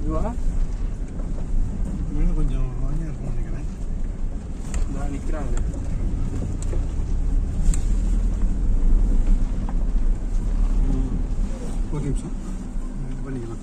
இதுவா இன்னும் கொஞ்சம் வாங்கியா இருக்கும்னு நினைக்கிறேன் நான் நிற்கிறாங்க ஒரு நிமிஷம் இது பண்ணிக்கலாம்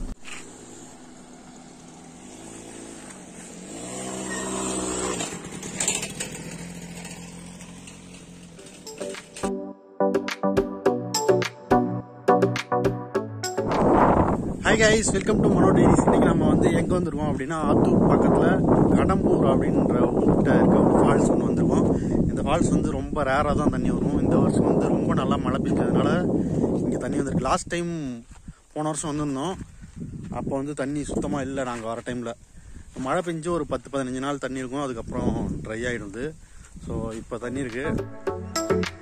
hi guys welcome to Mano dailies இன்னைக்கு நம்ம வந்து எங்கே வந்திருக்கோம் அப்படின்னா ஆத்தூர் பக்கத்தில் கடம்பூர் அப்படின்ற ஊர்கிட்ட இருக்க ஒரு ஃபால்ஸ் ஒன்று வந்திருக்கோம் இந்த ஃபால்ஸ் வந்து ரொம்ப ரேராக தான் தண்ணி வரும் இந்த வருஷம் வந்து ரொம்ப நல்லா மழை பெஞ்சதுனால இங்கே தண்ணி வந்திருக்கு லாஸ்ட் டைம் போன வருஷம் வந்திருந்தோம் அப்போ வந்து தண்ணி சுத்தமாக இல்லை நாங்கள் வர டைமில் மழை பெஞ்சு ஒரு பத்து பதினஞ்சு நாள் தண்ணி இருக்கும் அதுக்கப்புறம் ட்ரை ஆகிடுது ஸோ இப்போ தண்ணி இருக்குது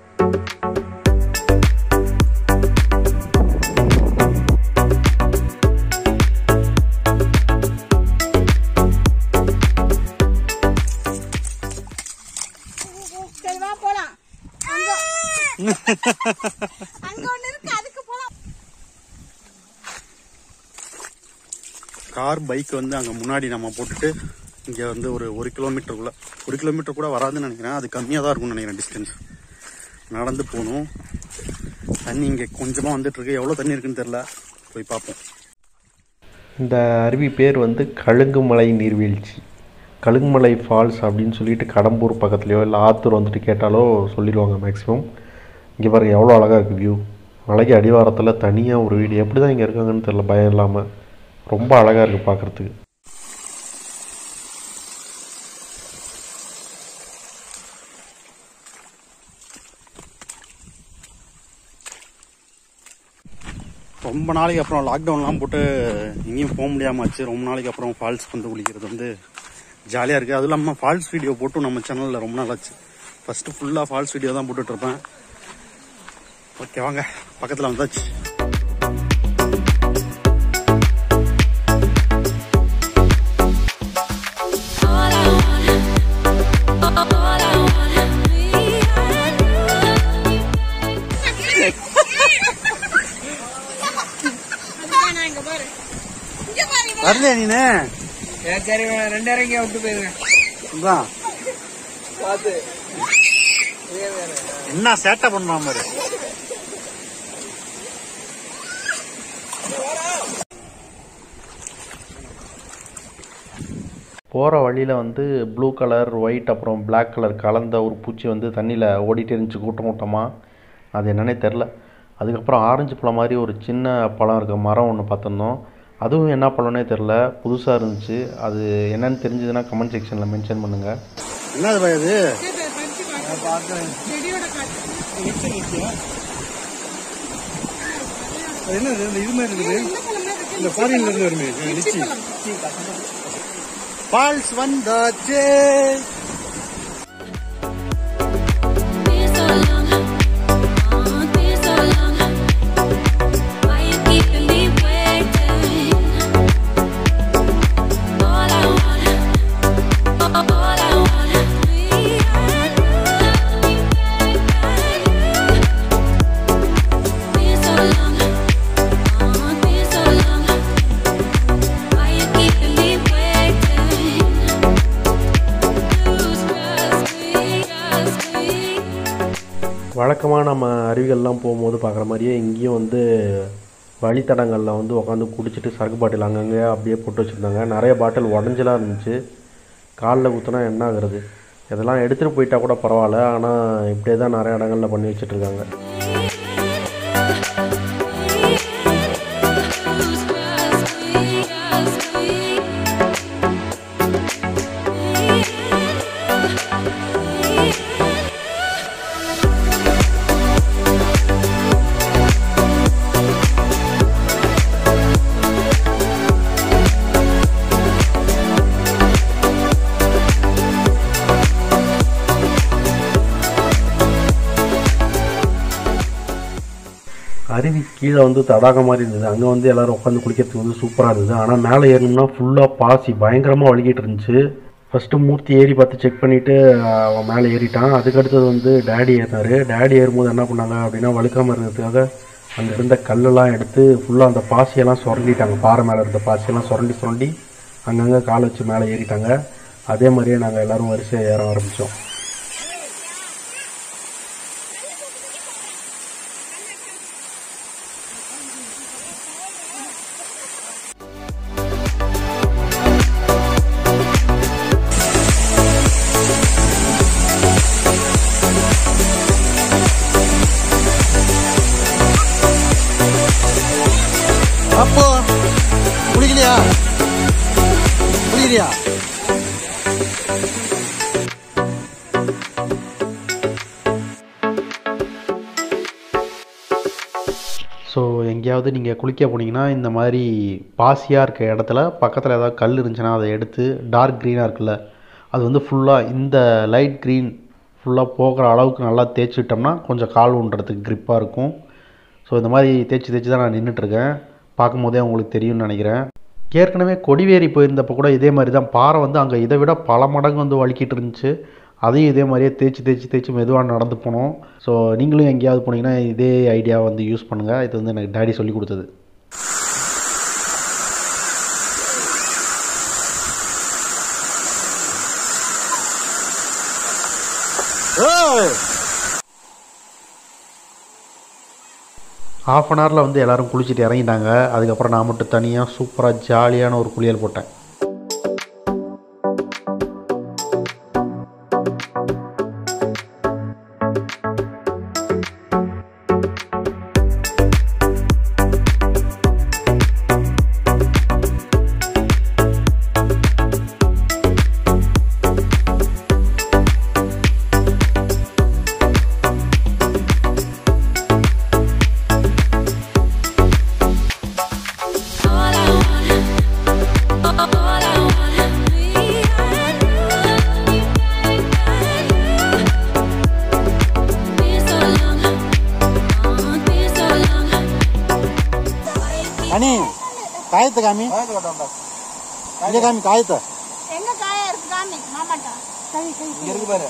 சரி வா போலாம் அங்க அங்க ஒண்ணு இருக்கு அதுக்கு போலாம் கார் பைக் வந்து அங்கே முன்னாடி நம்ம போட்டுட்டு இங்கே வந்து ஒரு ஒரு கிலோமீட்டருக்குள்ள ஒரு கிலோமீட்டர் கூட வராதுன்னு நினைக்கிறேன் அது கம்மியாக தான் இருக்கும்னு நினைக்கிறேன் டிஸ்டன்ஸ் நடந்து போகணும் தண்ணி இங்கே கொஞ்சமாக வந்துட்டு இருக்கு எவ்வளோ தண்ணி இருக்குன்னு தெரில போய் பார்ப்போம் இந்த அருவி பேர் வந்து கழுகுமலை நீர்வீழ்ச்சி கழுகுமலை ஃபால்ஸ் அப்படின்னு சொல்லிட்டு கடம்பூர் பக்கத்துலையோ இல்லை ஆத்தூர் வந்துட்டு கேட்டாலோ சொல்லிடுவாங்க மேக்ஸிமம் இங்கே பாருங்க எவ்வளோ அழகாக இருக்குது வியூ மலைக்கு அடிவாரத்தில் தனியாக ஒரு வீடு எப்படி தான் இங்கே இருக்காங்கன்னு தெரில பயம் இல்லாமல் ரொம்ப அழகாக இருக்குது பார்க்குறதுக்கு ரொம்ப நாளைக்கு அப்புறம் லாக்டவுன்லாம் போட்டு எங்கேயும் போக முடியாம ஆச்சு ரொம்ப நாளைக்கு அப்புறம் ஃபால்ஸ் வந்து குளிக்கிறது வந்து ஜாலியாக இருக்குது அதுவும் இல்லாமல் ஃபால்ஸ் வீடியோ போட்டும் நம்ம சேனலில் ரொம்ப நாள் ஆச்சு ஃபஸ்ட்டு ஃபுல்லாக ஃபால்ஸ் வீடியோ தான் போட்டுட்டு இருப்பேன் ஓகே வாங்க பக்கத்தில் வந்தாச்சு All I want, all I want, me and அதுதான் நான் இங்க பாரு இங்க பாரு இங்க வரலையா நீனு சரி ரெண்டாயிரம் இங்கே விட்டு போயிருங்க இதான் பார்த்து என்ன சேட்டை பண்ணாம பாரு போகிற வழியில் வந்து ப்ளூ கலர் ஒயிட் அப்புறம் Black கலர் கலந்த ஒரு பூச்சி வந்து தண்ணியில் ஓடிட்டே இருந்துச்சு கூட்டம் கூட்டமாக அது என்னன்னே தெரில அதுக்கப்புறம் ஆரஞ்சு பழம் மாதிரி ஒரு சின்ன பழம் இருக்க மரம் ஒன்று பார்த்துருந்தோம் அதுவும் என்ன பழம்னே தெரில புதுசாக இருந்துச்சு அது என்னன்னு தெரிஞ்சதுன்னா கமெண்ட் செக்ஷனில் மென்ஷன் பண்ணுங்கள் என்னது பா இது பார்த்தேன் செடியோட காட்டு அது என்னது இந்த இது மாதிரி இருக்குது இந்த ஃபாரின்ல இருந்து வருமே லிச்சி ஃபால்ஸ் வந்தாச்சு Been so long, oh, been so long. Why you keeping me waiting? All I want, all I want, me and you, Been so long, oh, been so long. Why you keeping me waiting? Lose trust me, trust me. வழக்கமாக நம்ம அருவிகள்லாம் போகும்போது பார்க்குற மாதிரியே இங்கேயும் வந்து வழித்தடங்களில் வந்து உட்காந்து குடிச்சிட்டு சரக்கு பாட்டில் அங்கங்கே அப்படியே போட்டு வச்சுருந்தாங்க நிறைய பாட்டில் உடஞ்சலாம் இருந்துச்சு காலில் குத்துனா என்ன ஆகுறது இதெல்லாம் எடுத்துகிட்டு போயிட்டா கூட பரவாயில்ல ஆனால் இப்படியே தான் நிறைய இடங்களில் பண்ணி வச்சிட்ருக்காங்க Lose trust me, trust me. அருவி கீழே வந்து தடாகம் மாதிரி இருந்தது அங்கே வந்து எல்லோரும் உட்காந்து குளிக்கிறதுக்கு வந்து சூப்பராக இருந்தது ஆனால் மேலே ஏறணும்னா ஃபுல்லாக பாசி பயங்கரமாக வழுகிட்டு இருந்துச்சு ஃபஸ்ட்டு மூர்த்தி ஏறி பார்த்து செக் பண்ணிவிட்டு அவன் மேலே ஏறிட்டான் அதுக்கடுத்தது வந்து டேடி ஏறினார் டேடி ஏறும்போது என்ன பண்ணாங்க அப்படின்னா வழுக்காமல் இருக்கிறதுக்காக அங்கே இருந்த கல்லெல்லாம் எடுத்து ஃபுல்லாக அந்த பாசியெல்லாம் சுரண்டிட்டாங்க பாறை மேலே இருந்த பாசியெல்லாம் சுரண்டி சுரண்டி அங்கங்கே கால் வச்சு மேலே ஏறிட்டாங்க அதே மாதிரியே நாங்கள் எல்லோரும் வரிசையாக ஏற ஆரம்பித்தோம் அப்போ குளிக்கலையா குளிக்கலையா ஸோ எங்கேயாவது நீங்கள் குளிக்க போனீங்கன்னா இந்த மாதிரி பாசியாக இருக்க இடத்துல பக்கத்தில் ஏதாவது கல் இருந்துச்சுன்னா அதை எடுத்து டார்க் க்ரீனாக இருக்குல்ல அது வந்து ஃபுல்லாக இந்த லைட் க்ரீன் ஃபுல்லாக போகிற அளவுக்கு நல்லா தேய்ச்சிட்டோம்னா கொஞ்சம் கால் ஊன்றதுக்கு க்ரிப்பாக இருக்கும் ஸோ இந்த மாதிரி தேய்ச்சி தேய்ச்சி தான் நான் நின்றுட்டுருக்கேன் பார்க்கும்போதே உங்களுக்கு தெரியும்னு நினைக்கிறேன் ஏற்கனவே கொடிவேரி போயிருந்தப்போ கூட இதே மாதிரி தான் பாறை வந்து அங்கே இதை விட பல மடங்கு வந்து வலிக்கிட்டு இருந்துச்சு அதையும் இதே மாதிரியே தேய்ச்சி தேய்ச்சி தேய்ச்சி மெதுவாக நடந்து போனோம் ஸோ நீங்களும் எங்கேயாவது போனீங்கன்னா இதே ஐடியா வந்து யூஸ் பண்ணுங்கள் இது வந்து எனக்கு டேடி சொல்லி கொடுத்தது ஏய் ஹாஃப் அன் ஹவரில் வந்து எல்லோரும் குளிச்சுட்டு இறங்கிட்டாங்க அதுக்கப்புறம் நான் மட்டும் தனியாக சூப்பராக ஜாலியான ஒரு குளியல் போட்டேன் All I want, all I want, me and you, been so long, oh, been so long. அனி காயத்தை காமி இங்கே காமி காயத்தை எங்க காயா இருக்கு காமி மாமாட்டா கை கை இங்க இருக்கு பாரு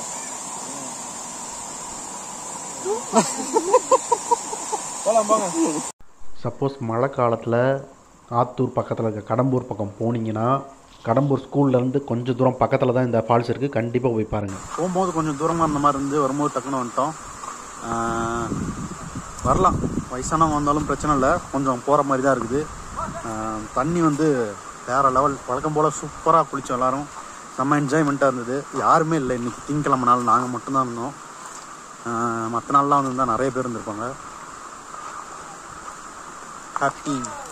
போலாம் போங்க சப்போஸ் மழை காலத்தில் ஆத்தூர் பக்கத்தில் இருக்க கடம்பூர் பக்கம் போனீங்கன்னா கடம்பூர் ஸ்கூல்லேருந்து கொஞ்சம் தூரம் பக்கத்தில் தான் இந்த ஃபால்ஸ் இருக்குது கண்டிப்பாக போய் பாருங்கள் போகும்போது கொஞ்சம் தூரமாக இருந்த மாதிரி இருந்து வரும்போது டக்குன்னு வந்துட்டோம் ஆஹ் வரலாம் வயசானவங்க வந்தாலும் பிரச்சனை இல்லை கொஞ்சம் போகிற மாதிரி தான் இருக்குது ஆஹ் தண்ணி வந்து வேறு லெவல் வழக்கம் போல் சூப்பராக குளித்தோம் எல்லாரும் செம்ம என்ஜாய்மெண்ட்டாக இருந்தது யாருமே இல்லை இன்றைக்கி திங்கக்கிழமை நாள் நாங்கள் மட்டும்தான் இருந்தோம் மற்ற நாள்லாம் வந்து நிறைய பேர் இருந்திருப்பாங்க ஹாப்பி